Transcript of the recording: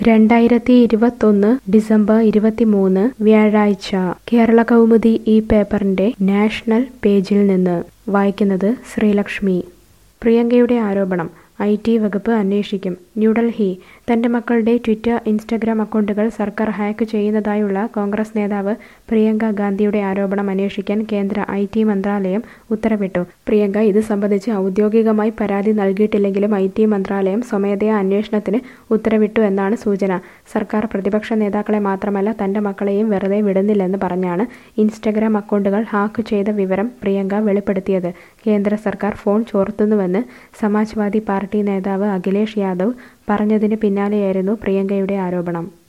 രണ്ടായിരത്തി ഇരുപത്തൊന്ന് ഡിസംബർ ഇരുപത്തിമൂന്ന് വ്യാഴാഴ്ച കേരള കൗമുദി ഈ പേപ്പറിന്റെ നാഷണൽ പേജിൽ നിന്ന് വായിക്കുന്നത് ശ്രീലക്ഷ്മി പ്രിയങ്കയുടെ ആരോപണം ഐ ടി വകുപ്പ് അന്വേഷിക്കും ന്യൂഡൽഹി തന്റെ മക്കളുടെ ട്വിറ്റർ ഇൻസ്റ്റഗ്രാം അക്കൗണ്ടുകൾ സർക്കാർ ഹാക്ക് ചെയ്യുന്നതായുള്ള കോൺഗ്രസ് നേതാവ് പ്രിയങ്ക ഗാന്ധിയുടെ ആരോപണം അന്വേഷിക്കാൻ കേന്ദ്ര ഐ ടി മന്ത്രാലയം ഉത്തരവിട്ടു പ്രിയങ്ക ഇത് സംബന്ധിച്ച് ഔദ്യോഗികമായി പരാതി നൽകിയിട്ടില്ലെങ്കിലും ഐ ടി മന്ത്രാലയം സ്വമേധയാ അന്വേഷണത്തിന് ഉത്തരവിട്ടു എന്നാണ് സൂചന സർക്കാർ പ്രതിപക്ഷ നേതാക്കളെ മാത്രമല്ല തന്റെ മക്കളെയും വെറുതെ വിടുന്നില്ലെന്ന് പറഞ്ഞാണ് ഇൻസ്റ്റഗ്രാം അക്കൗണ്ടുകൾ ഹാക്ക് ചെയ്ത വിവരം പ്രിയങ്ക വെളിപ്പെടുത്തിയത് കേന്ദ്ര സർക്കാർ ഫോൺ ചോർത്തുന്നുവെന്ന് സമാജ്വാദി പാർട്ടി നേതാവ് അഖിലേഷ് യാദവ് പറഞ്ഞതിന് പിന്നാലെയായിരുന്നു പ്രിയങ്കയുടെ ആരോപണം